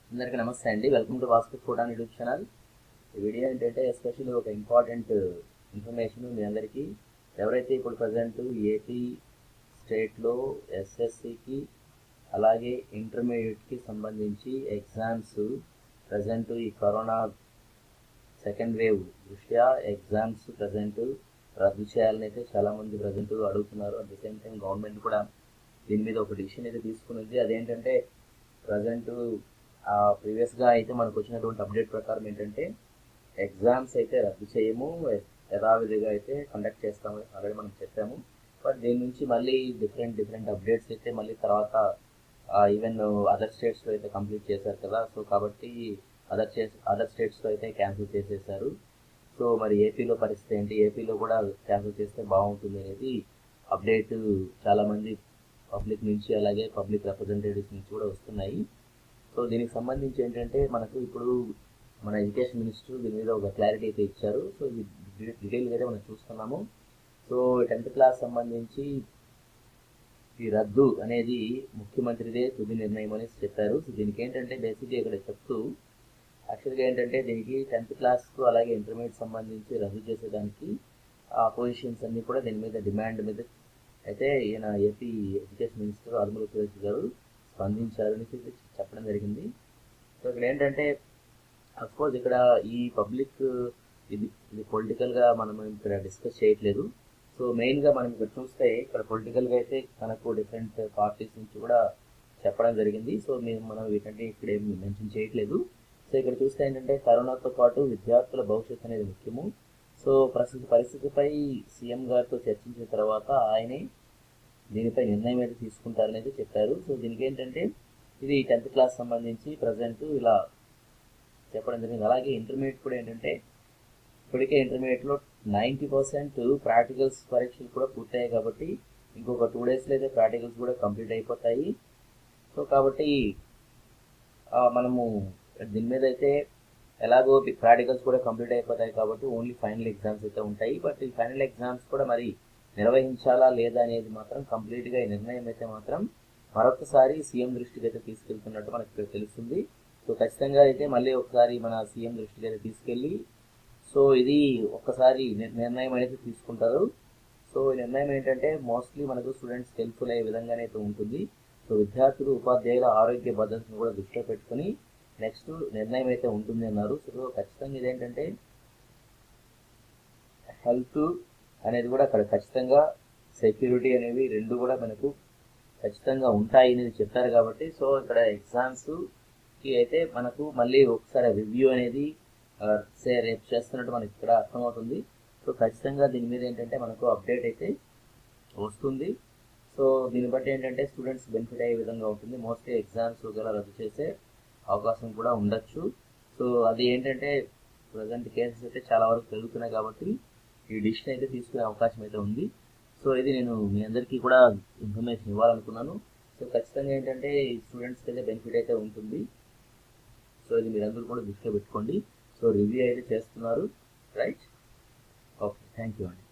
అందరికీ నమస్తే అండి వెల్కమ్ టు వాస్కు ఫుడ్ అండ్ యూట్యూబ్ ఛానల్ ఈ వీడియో ఏంటంటే ఎస్పెషల్లీ ఒక ఇంపార్టెంట్ ఇన్ఫర్మేషన్ మీ అందరికీ ఎవరైతే ఇప్పుడు ప్రజెంట్ ఏపీ స్టేట్లో ఎస్ఎస్సికి అలాగే ఇంటర్మీడియట్కి సంబంధించి ఎగ్జామ్స్ ప్రజెంట్ ఈ కరోనా సెకండ్ వేవ్ దృష్ట్యా ఎగ్జామ్స్ ప్రజెంట్ రద్దు చేయాలని అయితే చాలామంది ప్రజెంట్ అడుగుతున్నారు at the same time government కూడా దీని మీద ఒక డిసిషన్ అయితే తీసుకున్నది అదేంటంటే ప్రజెంట్ ప్రీవియస్గా అయితే మనకు వచ్చినటువంటి అప్డేట్ ప్రకారం ఏంటంటే ఎగ్జామ్స్ అయితే రద్దు చేయము యథావిధిగా అయితే కండక్ట్ చేస్తాము ఆల్రెడీ మనం చెప్పాము బట్ దీని నుంచి మళ్ళీ డిఫరెంట్ డిఫరెంట్ అప్డేట్స్ అయితే మళ్ళీ తర్వాత ఈవెన్ అదర్ స్టేట్స్లో అయితే కంప్లీట్ చేశారు కదా సో కాబట్టి అదర్ స్టేట్స్ అదర్ స్టేట్స్లో అయితే క్యాన్సిల్ చేసేసారు సో మరి ఏపీలో పరిస్థితి ఏంటి ఏపీలో కూడా క్యాన్సిల్ చేస్తే బాగుంటుంది అనేది అప్డేట్ చాలామంది పబ్లిక్ నుంచి అలాగే పబ్లిక్ రిప్రజెంటేటివ్స్ నుంచి కూడా వస్తున్నాయి సో దీనికి సంబంధించి ఏంటంటే మనకు ఇప్పుడు మన ఎడ్యుకేషన్ మినిస్టర్ దీని మీద ఒక క్లారిటీ అయితే ఇచ్చారు సో ఇది డీటెయిల్గా అయితే మనం చూస్తున్నాము సో టెన్త్ క్లాస్ సంబంధించి ఈ రద్దు అనేది ముఖ్యమంత్రిదే తుది నిర్ణయం అనేసి చెప్పారు సో దీనికి ఏంటంటే బేసిక్గా ఇక్కడ చెప్తూ యాక్చువల్గా ఏంటంటే దీనికి టెన్త్ క్లాస్కు అలాగే ఇంటర్మీడియట్ సంబంధించి రద్దు చేసేదానికి ఆ పొజిషన్స్ అన్నీ కూడా దీని మీద డిమాండ్ మీద అయితే ఈయన AP education minister Arumula Suresh garu స్పందించారు అని చెప్పడం జరిగింది సో ఇక్కడ ఏంటంటే అఫ్కోర్స్ ఇక్కడ ఈ పబ్లిక్ ఇది ఇది పొలిటికల్గా మనం ఇక్కడ డిస్కస్ చేయట్లేదు సో మెయిన్గా మనం ఇక్కడ చూస్తే ఇక్కడ పొలిటికల్గా అయితే మనకు డిఫరెంట్ పార్టీస్ నుంచి కూడా చెప్పడం జరిగింది సో మేము మనం వీటంటే ఇక్కడ ఏం మెన్షన్ చేయట్లేదు సో ఇక్కడ చూస్తే ఏంటంటే కరోనాతో పాటు విద్యార్థుల భవిష్యత్తు అనేది ముఖ్యము సో ప్రస్తుత పరిస్థితిపై సీఎం గారితో చర్చించిన తర్వాత ఆయనే దీనిపై నిర్ణయం అయితే తీసుకుంటారనేది చెప్పారు సో దీనికి ఏంటంటే ఇది టెన్త్ క్లాస్ సంబంధించి ప్రజెంట్ ఇలా చెప్పడం జరిగింది అలాగే ఇంటర్మీడియట్ కూడా ఏంటంటే ఇప్పటికే ఇంటర్మీడియట్లో నైంటీ పర్సెంట్ ప్రాక్టికల్స్ పరీక్షలు కూడా పూర్తయ్యాయి కాబట్టి ఇంకొక టూ డేస్లో అయితే ప్రాక్టికల్స్ కూడా కంప్లీట్ అయిపోతాయి సో కాబట్టి మనము దీని మీద అయితే ఎలాగో ప్రాక్టికల్స్ కూడా కంప్లీట్ అయిపోతాయి కాబట్టి ఓన్లీ ఫైనల్ ఎగ్జామ్స్ అయితే ఉంటాయి బట్ ఈ ఫైనల్ ఎగ్జామ్స్ కూడా మరి నిర్వహించాలా లేదా అనేది మాత్రం కంప్లీట్గా ఈ నిర్ణయం అయితే మాత్రం మరొకసారి సీఎం దృష్టికి అయితే తీసుకెళ్తున్నట్టు మనకి ఇక్కడ తెలుస్తుంది సో ఖచ్చితంగా అయితే మళ్ళీ ఒకసారి మన సీఎం దృష్టికి అయితే తీసుకెళ్ళి సో ఇది ఒక్కసారి నిర్ణయం అనేది తీసుకుంటారు సో ఈ నిర్ణయం ఏంటంటే మోస్ట్లీ మనకు స్టూడెంట్స్ హెల్ప్ఫుల్ అయ్యే విధంగానే అయితే ఉంటుంది సో విద్యార్థులు ఉపాధ్యాయుల ఆరోగ్య భద్రతను కూడా దృష్టిలో పెట్టుకుని నెక్స్ట్ నిర్ణయం అయితే ఉంటుంది అన్నారు సో ఖచ్చితంగా ఇదేంటంటే హెల్త్ అనేది కూడా అక్కడ ఖచ్చితంగా సెక్యూరిటీ అనేవి రెండు కూడా మనకు ఖచ్చితంగా ఉంటాయి అనేది చెప్పారు కాబట్టి సో ఇక్కడ ఎగ్జామ్స్కి అయితే మనకు మళ్ళీ ఒకసారి రివ్యూ అనేది సే రేపు చేస్తున్నట్టు మనకి ఇక్కడ అర్థమవుతుంది సో ఖచ్చితంగా దీని మీద ఏంటంటే మనకు అప్డేట్ అయితే వస్తుంది సో దీన్ని బట్టి ఏంటంటే స్టూడెంట్స్ బెనిఫిట్ అయ్యే విధంగా ఉంటుంది మోస్ట్లీ ఎగ్జామ్స్ ఒకవేళ రద్దు చేసే అవకాశం కూడా ఉండొచ్చు సో అది ఏంటంటే ప్రజెంట్ కేసెస్ అయితే చాలా వరకు పెరుగుతున్నాయి కాబట్టి ఈ డిసిషన్ అయితే తీసుకునే అవకాశం అయితే ఉంది సో ఇది నేను మీ అందరికీ కూడా ఇన్ఫర్మేషన్ ఇవ్వాలనుకున్నాను సో ఖచ్చితంగా ఏంటంటే ఈ స్టూడెంట్స్కి అయితే బెనిఫిట్ అయితే ఉంటుంది సో ఇది మీరందరూ కూడా దృష్టిలో పెట్టుకోండి సో రివ్యూ అయితే చేస్తున్నారు రైట్ ఓకే థ్యాంక్ యూ అండి